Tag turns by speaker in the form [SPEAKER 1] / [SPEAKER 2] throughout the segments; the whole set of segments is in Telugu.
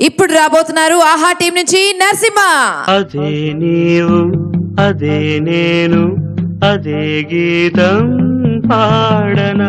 [SPEAKER 1] ఇప్పుడు రాబోతున్నారు ఆహా టీం నుంచి నరసింహ
[SPEAKER 2] అదే నీవు అదే నేను అదే గీతం పాడనా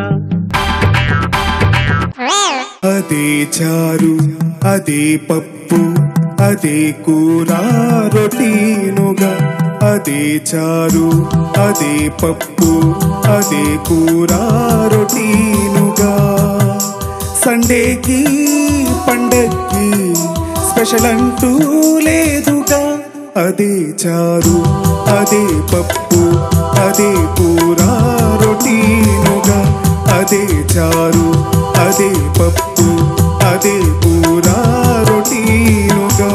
[SPEAKER 3] అదే చారు అదే పప్పు అదే కూర రొటీనుగా అదే చారు అదే పప్పు అదే కూర రొటీనుగా సండేకి పండక్కి స్పెషల్ అంటూ లేదుగా అదే చారు అదే పప్పు అదే కూర రొటీనుగా అదే చారు అదే పప్పు అదే కూర రొటీనుగా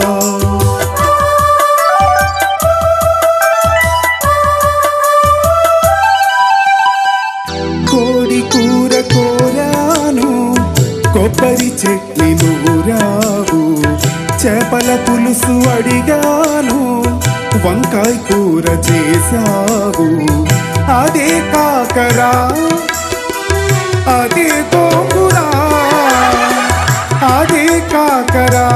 [SPEAKER 3] కోడి కూర కోరాను కొబ్బరి చట్నీ నూరావు చేపల పులుసు అడిగాను వంకాయ కూర చేశావు అదే కాకరా అదే గోంగూర అదే కాకరా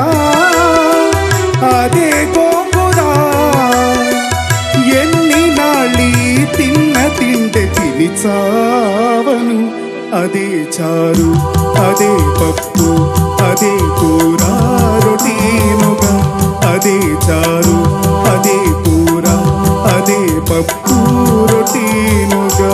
[SPEAKER 3] అదే గోంగూర ఎన్ని నాళ్ళి తిన్న తింటే తిని చావను అదే చారు అదే పప్పు అదే కూర రొటీనుగా అదే చారు అదే కూర అదే పప్పు రొటీనుగా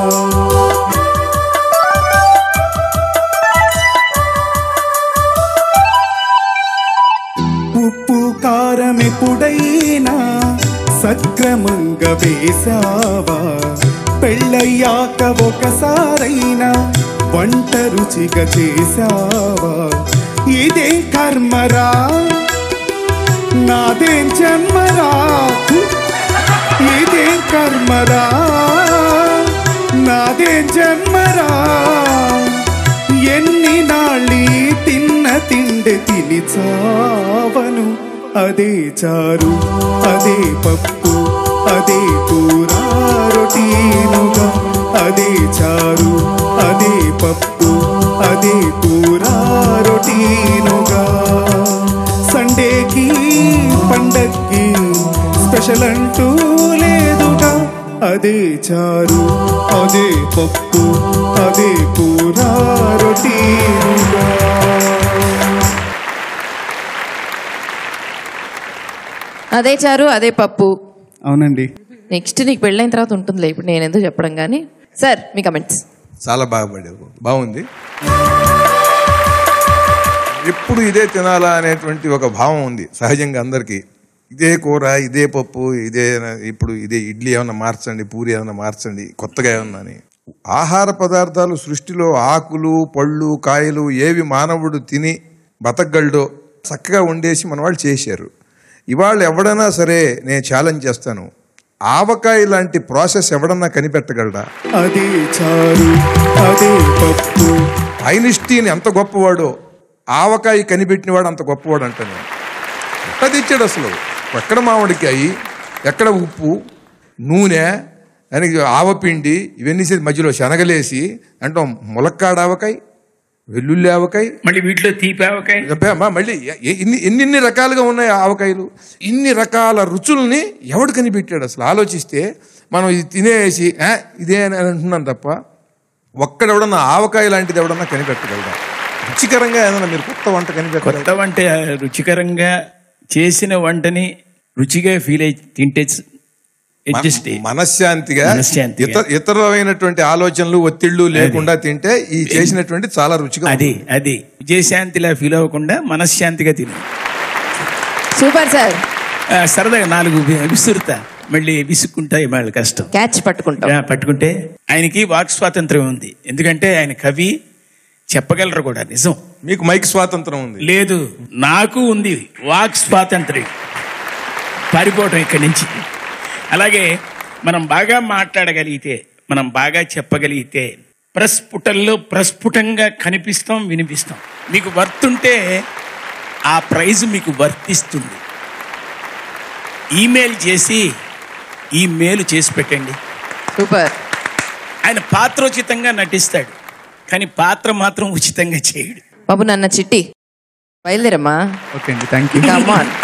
[SPEAKER 3] ఉప్పు కారం ఎప్పుడైనా సక్రమంగా వేసావా పెళ్ళయ్యాక ఒకసారైనా వంట రుచిగా చేసావా ఇదే కర్మరా నాదేం జన్మరా ఇదే కర్మరా నాదే జన్మరా ఎన్ని నాళ్ళి తిన్న తిండి తిని చావను అదే చారు అదే పప్పు అదే కూర రొటీనుగా అదే చారు అదే పప్పు అదే కూర రొటీనుగా సండేకి పండక్కి స్పెషల్ అంటూ లేదుగా అదే చారు అదే పప్పు అదే కూర రొటీనుగా
[SPEAKER 1] అదే చారు అదే పప్పు
[SPEAKER 3] అవునండి
[SPEAKER 1] నెక్స్ట్ నీకు పెళ్ళైన తర్వాత ఉంటుందిలే ఇప్పుడు నేను ఎందుకు చెప్పడం కానీ సార్ మీ కమెంట్స్
[SPEAKER 4] చాలా బాగా పాడావు బాగుంది ఎప్పుడు ఇదే తినాలా అనేటువంటి ఒక భావం ఉంది సహజంగా అందరికీ ఇదే కూర ఇదే పప్పు ఇదే ఇప్పుడు ఇదే ఇడ్లీ ఏమన్నా మార్చండి పూరి ఏమన్నా మార్చండి కొత్తగా ఏమన్నా అని ఆహార పదార్థాలు సృష్టిలో ఆకులు పళ్ళు కాయలు ఏవి మానవుడు తిని బతకగలడో చక్కగా వండేసి మన వాళ్ళు చేశారు ఇవాళ ఎవడైనా సరే నేను ఛాలెంజ్ చేస్తాను ఆవకాయ లాంటి ప్రాసెస్ ఎవడన్నా కనిపెట్టగలడా
[SPEAKER 3] అదే చారు అదే పప్పు
[SPEAKER 4] ఐన్స్టీన్ ఎంత గొప్పవాడో ఆవకాయ కనిపెట్టినవాడు అంత గొప్పవాడు అంట నేను ఎట్లా తెచ్చాడు అసలు ఎక్కడ మామిడికాయ ఎక్కడ ఉప్పు నూనె దానికి ఆవపిండి ఇవన్నీ చేసి మధ్యలో శనగలేసి అంటే ములక్కాడ ఆవకాయ వెల్లుల్లి ఆవకాయ
[SPEAKER 5] మళ్ళీ వీటిలో తీపి ఆవకాయ
[SPEAKER 4] అబ్బే అమ్మా, మళ్ళీ ఎ- ఎన్ని ఎన్ని రకాలుగా ఉన్నాయి ఆవకాయలు ఇన్ని రకాల రుచుల్ని ఎవడు కనిపెట్టాడు అసలు ఆలోచిస్తే మనం ఇది తినేసి "ఆ, ఇదే అని అంటున్నాం తప్ప ఒక్కడెవడన్నా ఆవకాయ లాంటిది ఎవడన్నా కనిపెట్టగలరా రుచికరంగా ఏదైనా మీరు కొత్త వంట కనిపెట్టగలరా
[SPEAKER 5] కొత్త వంట రుచికరంగా చేసిన వంటని రుచిగా ఫీల్ అయి తింటే అడ్జస్ట్
[SPEAKER 4] మన- మనశ్శాంతిగా
[SPEAKER 5] మనశ్శాంతిగా.
[SPEAKER 4] ఇతర ఇతరమైనటువంటి ఆలోచనలు ఒత్తిళ్లు లేకుండా తింటే ఈ చేసినటువంటి చాలా రుచిగా
[SPEAKER 5] అది అది విజయశాంతిలా ఫీల్ అవ్వకుండా మనశ్శాంతిగా తిను
[SPEAKER 1] సూపర్ సార్
[SPEAKER 5] ఆ, సరదాగా నాలుగు వి- విసురుతా మళ్ళీ విసుక్కుంటా మళ్ళీ కష్టం
[SPEAKER 1] క్యాచ్ పట్టుకుంటాం
[SPEAKER 5] ఆ, పట్టుకుంటే ఆయనకి వాక్ స్వాతంత్రం ఉంది ఎందుకంటే ఆయన కవి చెప్పగలరు కూడా నిజం
[SPEAKER 4] మీకు మైక్ స్వాతంత్రం ఉంది
[SPEAKER 5] లేదు నాకు ఉంది వాక్ స్వాతంత్ర్యం పారిపోవటం ఇక్కడి నుంచి అలాగే మనం బాగా మాట్లాడగలిగితే మనం బాగా చెప్పగలిగితే ప్రస్ఫుటంలో ప్రస్ఫుటంగా కనిపిస్తాం వినిపిస్తాం మీకు వర్తుంటే ఆ ప్రైజ్ మీకు వర్తిస్తుంది ఈమెయిల్ చేసి ఈ మేలు చేసి పెట్టండి
[SPEAKER 1] సూపర్
[SPEAKER 5] ఆయన పాత్రోచితంగా నటిస్తాడు కానీ పాత్ర మాత్రం ఉచితంగా చేయడు
[SPEAKER 1] బాబు నన్న చిట్టి బయలుదేరమ్మా
[SPEAKER 3] ఓకే అండి థ్యాంక్ యూ
[SPEAKER 1] కమాన్